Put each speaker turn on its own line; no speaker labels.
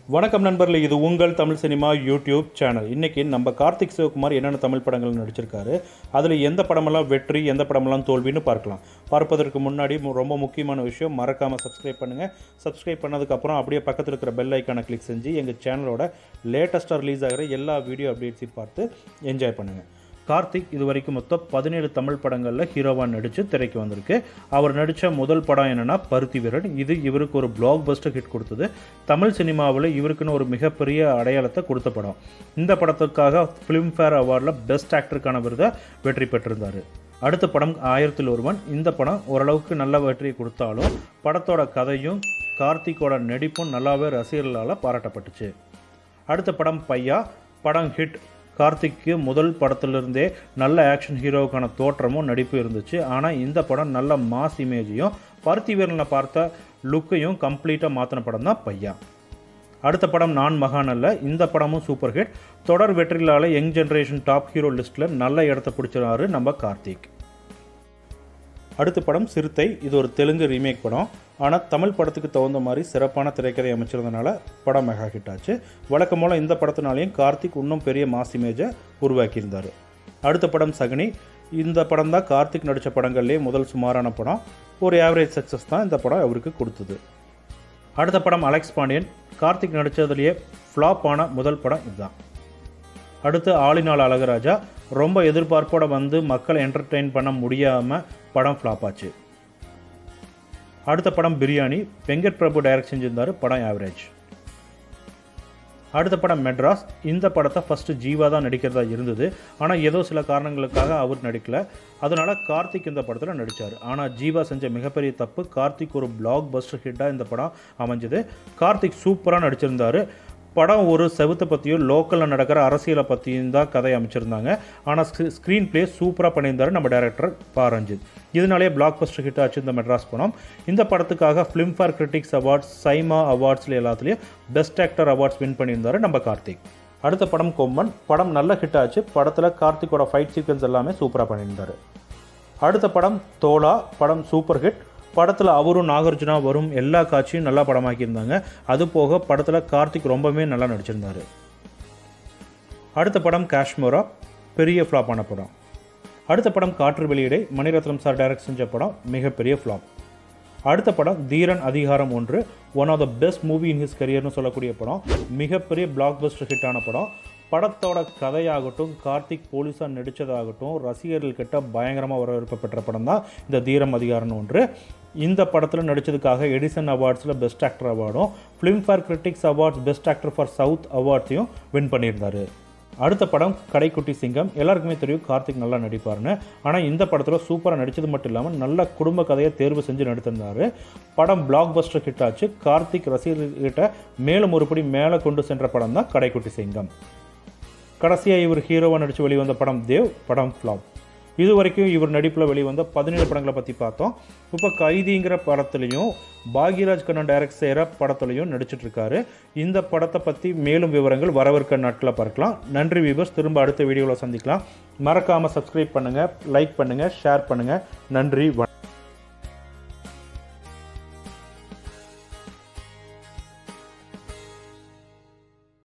வணக்கம் நண்பர்களே இது உங்கள் தமிழ் சினிமா யூடியூப் சேனல் இன்னைக்கு நம்ம கார்த்திக் சிவகுமார் என்னென்ன தமிழ் படங்கள் நடிச்சிருக்காரு அதில் எந்த படமெல்லாம் வெற்றி எந்த படமெல்லாம் தோல்வின்னு பார்க்கலாம் பார்ப்பதற்கு முன்னாடி மு- ரொம்ப முக்கியமான விஷயம் மறக்காமல் சப்ஸ்கிரைப் பண்ணுங்கள் சப்ஸ்கிரைப் பண்ணதுக்கப்புறம் அப்படியே பக்கத்தில் இருக்கிற பெல் ஐக்கானை கிளிக் செஞ்சு எங்கள் சேனலோட லேட்டஸ்ட்டாக ரிலீஸ் ஆகிற எல்லா வீடியோ அப்டேட்ஸையும் பார்த்து என்ஜாய் பண்ணுங்கள் கார்த்திக் இது வரைக்கும் மொத்தம் பதினேழு தமிழ் படங்களில் ஹீரோவாக நடித்து திரைக்கு வந்திருக்கு அவர் நடித்த முதல் படம் என்னன்னா பருத்தி வீரன் இது இவருக்கு ஒரு பிளாக் பஸ்டர் ஹிட் கொடுத்தது தமிழ் சினிமாவில் இவருக்குன்னு ஒரு மிகப்பெரிய அடையாளத்தை கொடுத்த படம் இந்த படத்துக்காக ஃபிலிம்ஃபேர் அவார்டில் பெஸ்ட் ஆக்டருக்கான விருதை வெற்றி பெற்றிருந்தார் அடுத்த படம் ஆயிரத்தில் ஒருவன் இந்த படம் ஓரளவுக்கு நல்ல வெற்றியை கொடுத்தாலும் படத்தோட கதையும் கார்த்திக்கோட நடிப்பும் நல்லாவே ரசிகர்களால் பாராட்டப்பட்டுச்சு அடுத்த படம் பையா படம் ஹிட் கார்த்திக்கு முதல் படத்திலிருந்தே நல்ல ஆக்ஷன் ஹீரோவுக்கான தோற்றமும் நடிப்பு இருந்துச்சு ஆனால் இந்த படம் நல்ல மாஸ் இமேஜையும் பருத்தி வீரனில் பார்த்த லுக்கையும் கம்ப்ளீட்டாக மாற்றின படம் தான் பையா அடுத்த படம் நான் மகான் அல்ல இந்த படமும் சூப்பர் ஹிட் தொடர் வெற்றிகளால் யங் ஜெனரேஷன் டாப் ஹீரோ லிஸ்ட்டில் நல்ல இடத்த பிடிச்சிருந்தாரு நம்ம கார்த்திக் அடுத்த படம் சிறுத்தை இது ஒரு தெலுங்கு ரீமேக் படம் ஆனால் தமிழ் படத்துக்கு தகுந்த மாதிரி சிறப்பான திரைக்கதை அமைச்சிருந்தனால படம் மெகா ஹிட் ஆச்சு வழக்கம் போல் இந்த படத்தினாலையும் கார்த்திக் இன்னும் பெரிய மாஸ் இமேஜை உருவாக்கியிருந்தார் அடுத்த படம் சகுனி இந்த படம் தான் கார்த்திக் நடித்த படங்கள்லேயே முதல் சுமாரான படம் ஒரு ஆவரேஜ் சக்ஸஸ் தான் இந்த படம் அவருக்கு கொடுத்தது அடுத்த படம் அலெக்ஸ் பாண்டியன் கார்த்திக் நடித்ததுலேயே ஃப்ளாப் ஆன முதல் படம் இதுதான் அடுத்து ஆளினால் அழகராஜா ரொம்ப எதிர்பார்ப்போட வந்து மக்களை என்டர்டெயின் பண்ண முடியாமல் படம் ஃப்ளாப் ஆச்சு அடுத்த படம் பிரியாணி வெங்கட் பிரபு டைரக்ட் செஞ்சிருந்தார் படம் ஆவரேஜ் அடுத்த படம் மெட்ராஸ் இந்த படத்தை ஃபஸ்ட்டு ஜீவா தான் நடிக்கிறதா இருந்தது ஆனால் ஏதோ சில காரணங்களுக்காக அவர் நடிக்கல அதனால கார்த்திக் இந்த படத்தில் நடித்தார் ஆனால் ஜீவா செஞ்ச மிகப்பெரிய தப்பு கார்த்திக் ஒரு பிளாக் பஸ்டர் ஹிட்டாக இந்த படம் அமைஞ்சது கார்த்திக் சூப்பராக நடிச்சிருந்தாரு படம் ஒரு செவுத்தை பற்றியும் லோக்கலில் நடக்கிற அரசியலை பற்றியும் தான் கதை அமைச்சிருந்தாங்க ஆனால் ஸ்க்ரீன் ப்ளே சூப்பராக பண்ணியிருந்தாரு நம்ம டைரக்டர் பா ரஞ்சித் இதனாலே பிளாக் பஸ்டர் ஹிட் ஆச்சு இந்த மெட்ராஸ் படம் இந்த படத்துக்காக ஃபிலிம்ஃபேர் கிரிட்டிக்ஸ் அவார்ட்ஸ் சைமா அவார்ட்ஸில் எல்லாத்துலேயும் பெஸ்ட் ஆக்டர் அவார்ட்ஸ் வின் பண்ணியிருந்தாரு நம்ம கார்த்திக் அடுத்த படம் கொம்மன் படம் நல்ல ஹிட் ஆச்சு படத்தில் கார்த்திக்கோட ஃபைட் சீக்வன்ஸ் எல்லாமே சூப்பராக பண்ணியிருந்தாரு அடுத்த படம் தோலா படம் சூப்பர் ஹிட் படத்தில் அவரும் நாகார்ஜுனா வரும் எல்லா காட்சியும் நல்லா படமாக்கியிருந்தாங்க அது போக படத்தில் கார்த்திக் ரொம்பவே நல்லா நடிச்சிருந்தாரு அடுத்த படம் காஷ்மீரா பெரிய ஃப்ளாப்பான படம் அடுத்த படம் காற்று வெளியீடை மணிரத்னம் சார் டைரக்ட் செஞ்ச படம் மிகப்பெரிய ஃப்ளாப் அடுத்த படம் Theeran Adhigaaram Ondru one of the best movie in his கரியர்னு சொல்லக்கூடிய படம் மிகப்பெரிய பிளாக் பஸ்டர் ஹிட்டான படம் படத்தோட கதையாகட்டும் கார்த்திக் போலீஸாக நடித்ததாகட்டும் ரசிகர்கள் கிட்ட பயங்கரமாக வரவேற்பு பெற்ற படம் தான் இந்த தீரம் அதிகாரம் ஒன்று இந்த படத்தில் நடித்ததுக்காக எடிசன் அவார்ட்ஸில் பெஸ்ட் ஆக்டர் அவார்டும் Filmfare critics awards best actor for south அவார்ட்ஸையும் வின் பண்ணியிருந்தாரு அடுத்த படம் கடைக்குட்டி சிங்கம் எல்லாருக்குமே தெரியும் கார்த்திக் நல்லா நடிப்பார்னு ஆனால் இந்த படத்தில் சூப்பராக நடித்தது மட்டும் இல்லாமல் நல்ல குடும்ப கதையை தேர்வு செஞ்சு நடித்திருந்தார் படம் பிளாக் பஸ்டர் ஹிட் ஆச்சு கார்த்திக் ரசிகர்கிட்ட மேலும் ஒருபடி மேலே கொண்டு சென்ற படம் தான் கடைக்குட்டி சிங்கம் கடைசியாக இவர் ஹீரோவாக நடித்து வெளிவந்த படம் தேவ் படம் ஃப்ளாப் இது வரைக்கும் இவர் நடிப்பில் வெளிவந்த பதினேழு படங்களை பற்றி பார்த்தோம் இப்போ கைதிங்கிற படத்துலையும் பாக்யராஜ் கண்ணன் டைரக்ட் செய்கிற படத்துலையும் நடிச்சிட்டு இருக்காரு இந்த படத்தை பற்றி மேலும் விவரங்கள் வரவிருக்க நாட்களில் பார்க்கலாம் நன்றி வியூவர்ஸ் திரும்ப அடுத்த வீடியோவில் சந்திக்கலாம் மறக்காமல் சப்ஸ்கிரைப் பண்ணுங்கள் லைக் பண்ணுங்கள் ஷேர் பண்ணுங்கள் நன்றி வணக்கம்